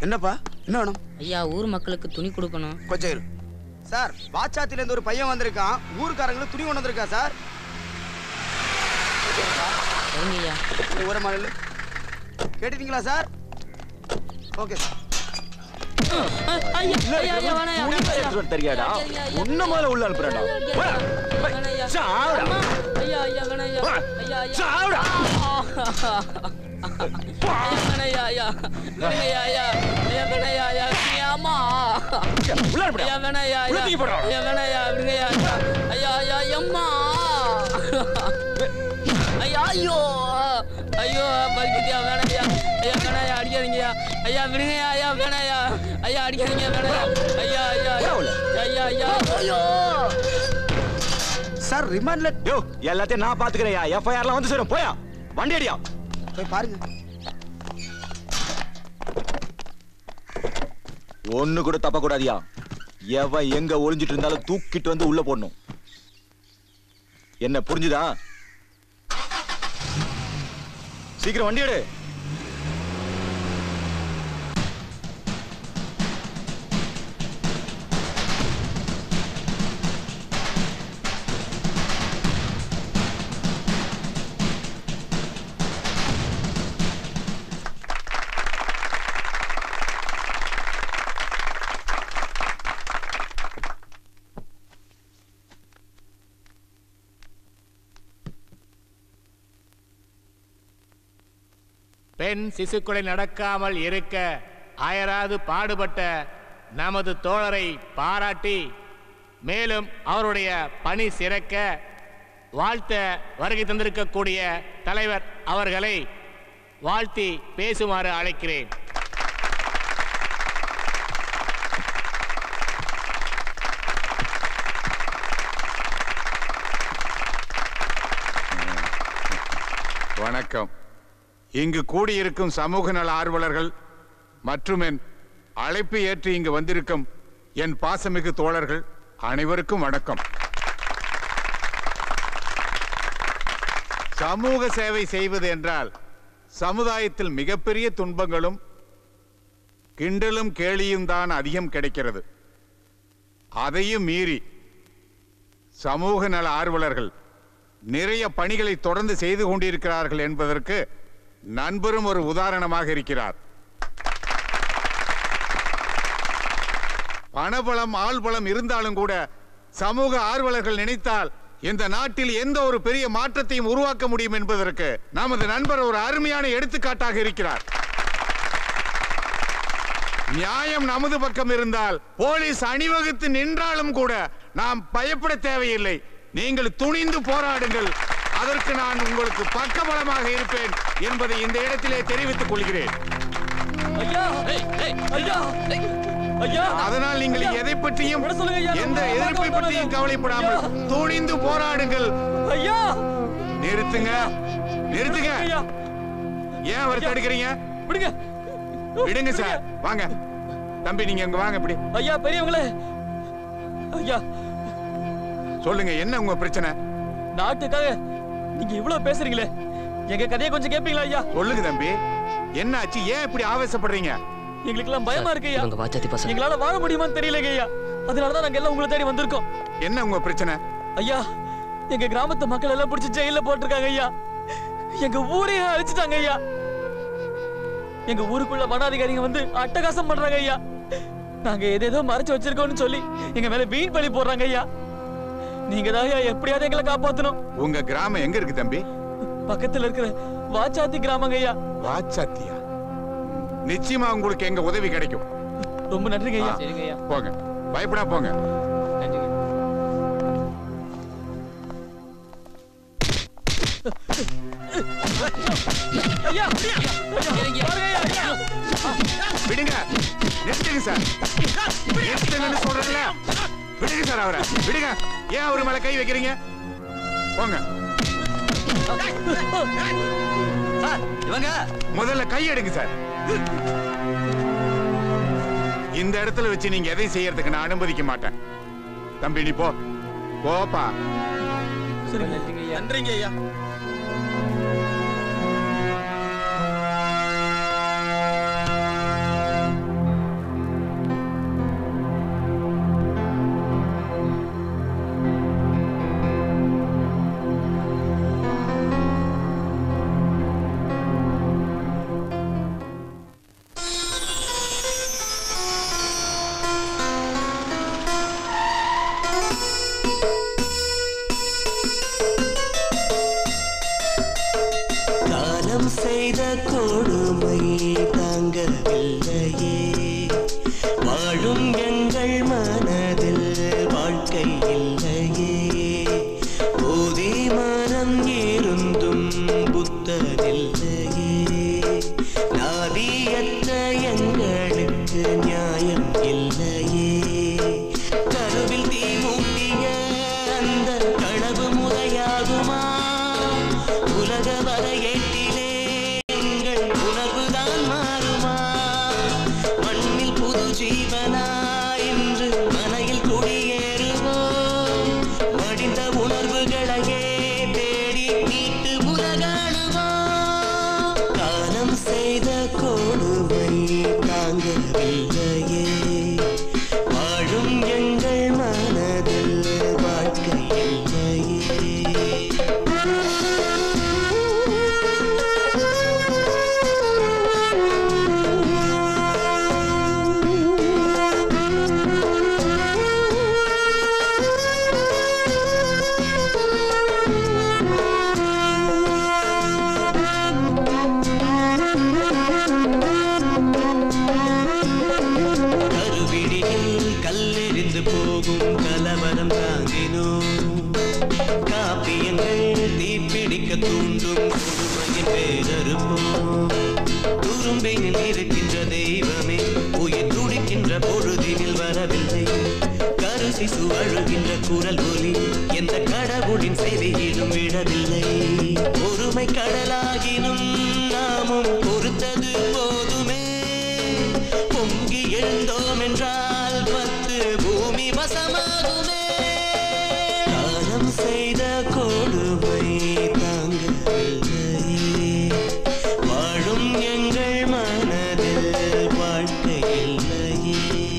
என்னப்பா என்ன வேணும் ஐயா ஊர் மக்களுக்கு துணி கொடுக்கணும் கொஞ்சம் இரு சார் வாச்சாத்தில இருந்து ஒரு பையன் வந்திருக்கான் ஊருக்காரங்களுக்கு துணி கொண்டு வந்திருக்கா சார் சரிங்க ஐயா இந்த ஊர மாநில கேட்டுட்டீங்களா சார் ஓகே சார் ஐயா ஐயா ஐயா வேணாம் ஐயா. துணி எடுத்துட்டு வர தெரியாடா உன்ன மேல உள்ள அனுப்புறேன்டா வா. வேணாம் ஐயா. சாவுடா. அம்மா. ஐயா ஐயா வேணாம் ஐயா வா. ஐயா ஐயா சாவுடா. ஐயா வேணாம் ஐயா ஐயா வேணாம் ஐயா ஐயா ஐயா வேணாம் ஐயா ஐயா ஐயா அம்மா உள்ள அனுப்புடா. ஐயா வேணாம் ஐயா உள்ள ஐயா தூக்கி போடுறா. ஐயா வேணாம் ஐயா விடுங்க ஐயா ஐயா ஐயா ஐயா அம்மா ஐயா ஐயோ ஐயோ பல்கிட்டியா வேணாம் ஐயா ஐயா வேணாம் ஐயா அடிக்காதீங்கய்யா ஐயா விடுங்க ஐயா ஐயா வேணாம் ஐயா ஐயா அடிக்காதீங்க வேணாம் ஐயா ஐயா ஐயா ஐயா ஐயா ஐயோ சார் ரிமாண்ட்ல யோ எல்லாத்தையும் நான் பாத்துக்கிறேன்யா எஃப்ஐஆர்லாம் வந்து சேரும் போயா வண்டி அடியா போய் பாருங்க ஒண்ணு கூட தப்ப கூடாதியா எவன் எங்க ஒளிஞ்சிட்டு இருந்தாலும் தூக்கிட்டு வந்து உள்ள போடணும் என்ன புரிஞ்சுதா சீக்கிரம் வண்டி எடு பெண் சிசுக்குலை நடக்காமல் இருக்க அயராது பாடுபட்ட நமது தோழரை பாராட்டி மேலும் அவருடைய பணி சிறக்க வாழ்த்த வருகை தந்திருக்கக்கூடிய தலைவர் அவர்களை வாழ்த்தி பேசுமாறு அழைக்கிறேன் வணக்கம் இங்கு கூடியிருக்கும் சமூக நல ஆர்வலர்கள் மற்றும் என் அழைப்பு ஏற்று இங்கு வந்திருக்கும் என் பாசமிகு தோழர்கள் அனைவருக்கும் வணக்கம் சமூக சேவை செய்வது என்றால் சமுதாயத்தில் மிகப்பெரிய துன்பங்களும் கிண்டலும் கேலியும் தான் அதிகம் கிடைக்கிறது அதையும் மீறி சமூக நல ஆர்வலர்கள் நிறைய பணிகளை தொடர்ந்து செய்து கொண்டிருக்கிறார்கள் என்பதற்கு நண்பரும் ஒரு உதாரணமாக இருக்கிறார் பணபலம் ஆள்பலம் இருந்தாலும் கூட சமூக ஆர்வலர்கள் நினைத்தால் இந்த நாட்டில் எந்த ஒரு பெரிய மாற்றத்தையும் உருவாக்க முடியும் என்பதற்கு நமது நண்பர் ஒரு அருமையான எடுத்துக்காட்டாக இருக்கிறார் நியாயம் நமது பக்கம் இருந்தால் போலீஸ் அணிவகுத்து நின்றாலும் கூட நாம் பயப்பட தேவையில்லை நீங்கள் துணிந்து போராடுங்கள் அதற்கு நான் உங்களுக்கு பக்கபலமாக இருப்பேன் என்பதை இந்த இடத்திலே தெரிவித்துக் கொள்கிறேன் ஐயா ஐயா ஐயா அதனால் நீங்கள் எதை பற்றியும் விட சொல்லுங்க ஐயா, எந்த நான் எதிர்ப்பை பார்க்க பற்றியும் மாட்டேன். கவலைப்படாமல் ஐயா. துணிந்து போராடுங்கள் ஐயா நிறுத்துங்க நிறுத்துங்க ஐயா ஏன் அவர் ஐயா. தடுக்கிறீங்க விடுங்க விடுங்க சார் வாங்க தம்பி நீங்க இங்க வாங்க இப்படி ஐயா பெரியவங்களே ஐயா சொல்லுங்க என்ன உங்க பிரச்சனை நாட்டுக்காக நீங்க இவ்வளவு பேசுறீங்களே எங்க கதையை கொஞ்சம் கேட்பீங்களா ஐயா சொல்லுங்க தம்பி என்ன ஆச்சு ஏன் இப்படி ஆவேசப்படுறீங்க எங்களுக்கு எல்லாம் பயமா இருக்கு ஐயா இவங்க வாச்சாத்தி பசங்க எங்களால வாழ முடியுமான்னு தெரியலங்க ஐயா அதனாலதான் நாங்க எல்லாம் உங்களை தேடி வந்திருக்கோம் என்ன உங்க பிரச்சனை ஐயா எங்க கிராமத்து மக்கள் எல்லாம் பிடிச்சி ஜெயில போட்டிருக்காங்க ஐயா எங்க ஊரையே அழிச்சிட்டாங்க ஐயா எங்க ஊருக்குள்ள வனாதிகாரிங்க வந்து அட்டகாசம் பண்றாங்க ஐயா நாங்க எதேதோ மறைச்சு வச்சிருக்கோம்னு சொல்லி எங்க மேல வீண் பழி போடுறாங்க ஐயா நீங்க தான் ஐயா எப்படியாவது எங்களை காப்பாத்தணும் உங்க கிராமம் எங்க இருக்கு தம்பி பக்கத்துல இருக்கிற வாச்சாத்தி கிராமங்க ஐயா வாச்சாத்தியா நிச்சயமா உங்களுக்கு எங்க உதவி கிடைக்கும் ரொம்ப நன்றிங்க ஐயா ஆ. சரிங்க ஐயா போங்க பயப்படா போங்க நன்றிங்க ஐயா பாருங்க ஐயா ஐயா விடுங்க நிறுத்துங்க சார் நிறுத்துங்கன்னு சொல்றேன்ல விடுங்க சார் அவரை விடுங்க ஏன் அவர் மேல கை வைக்கிறீங்க போங்க சார் இவங்க முதல்ல கை எடுங்க சார் இந்த இடத்துல வச்சு நீங்க எதை செய்யறதுக்கு நான் அனுமதிக்க மாட்டேன் தம்பி நீ போ போப்பா சரிங்க நன்றிங்க ஐயா நன்றிங்க ஐயா காலம் செய்த கொடுமை தாங்கவில்லையே வாழும் எங்கள் மனதில் வாழ்க்கை இல்லையே போதி மனம் இருந்தும் புத்தனில்லையே நாதியற்ற எங்களுக்கு நியாயம் இல்லையே கருவில் தீ மூட்டிய அந்த களவு முறையாகுமா உலக வரையேட்டிலே எங்கள் உணர்வுதான் மாறுமா மண்ணில் புது ஜீவனா இன்று மனையில் குடியேறுவோம் மடிந்த உணர்வுகளையே தேடி மீட்டு உலகாடுவோம் காலம் செய்த கொடுமை தாங்கவில்லையே வாழும் எங்கள் மனதில் வாழ்க்கை இல்லையே கருவிடியில் கல்லெறிந்து போகும் கலவரம் தாங்கினோம் காப்பியங்கள் தீப்பிடிக்க தூண்டும் கொடுமையின் பேரறுப்போம் துரும்பினில் இருக்கின்ற தெய்வமே உயிர் துடிக்கின்ற பொழுதினில் வரவில்லை கருசி சுழழுகின்ற குரல் ஒலி எந்த கடவுளின் செய்தியிலும் விடவில்லை ஒருமை கடலாகினும் நாமும் பொறுத்தது போதுமே பொங்கி எழுந்தோம் என்றால் பத்து பூமி வசமாகுமே காலம் செய்த கொடுமை தாங்கவில்லையே வாழும் எங்கள் மனதில் வாழ்க்கை இல்லையே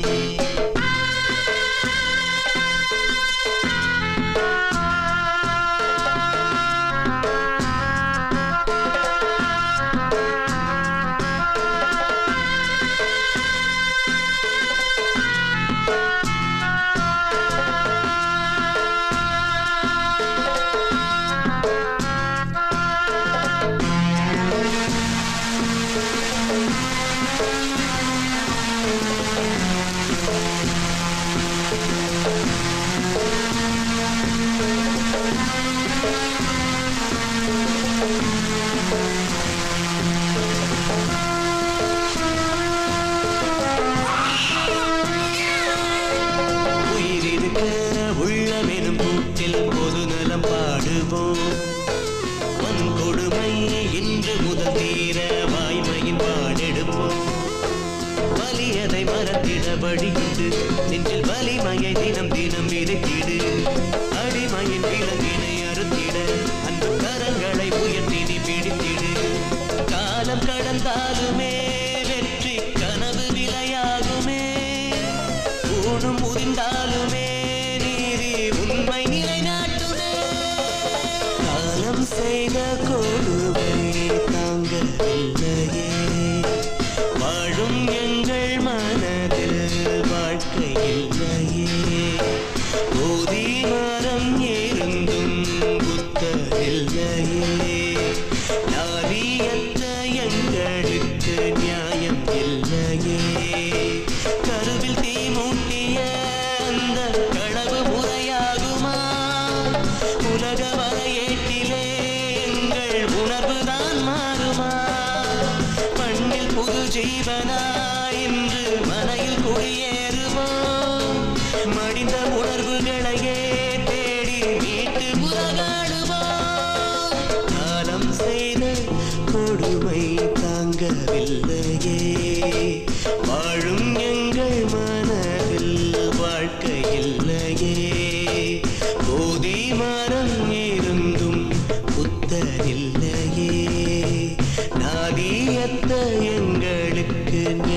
உயிரிருக்க உள்ளமெனும் கூட்டில் பொது நலம் பாடுவோம் வன்கொடுமை இன்று முதல் தீர வாய்மையின் பாடெடுப்போம் வலியதை மறந்திட வழியுண்டு நெஞ்சில் வலிமையை தினம் தினம் விதைத்திடு அடிமையின் விலங்கினை அறுத்திட அன்பு கரங்களை உயர்த்தி நீ பிடித்திடு காலம் கடந்தாலுமே வெற்றி கனவு விலையாகுமே ஊனும் முதிர்ந்தாலுமே நீதி உண்மை நிலைநாட்டுமே காலம் செய்த கொடுமை தாங்கவில்லையே வாழும் எங்கள் மனதில் வாழ்க்கை இல்லையே போதி மரம் இருந்தும் புத்தரில்லையே நாரியற்ற எங்களுக்கு நியாயம் இல்லையே கருவில் தீ மூட்டிய அந்த களவு முறையாகுமா உலக வரையேட்டிலே எங்கள் உணர்வுதான் மாறுமா மண்ணில் புது ஜீவனா இன்று மனையில் குடியேறுவோம் மடிந்த உணர்வுகளையே தேடி மீட்டு உலகாடுவோம் காலம் செய்த கொடுமை தாங்கவில்லையே வாழும் எங்கள் மனதில் வாழ்க்கை இல்லையே போதி மரம் இருந்தும் புத்தரில்லையே நாதியத்த எங்களுக்கு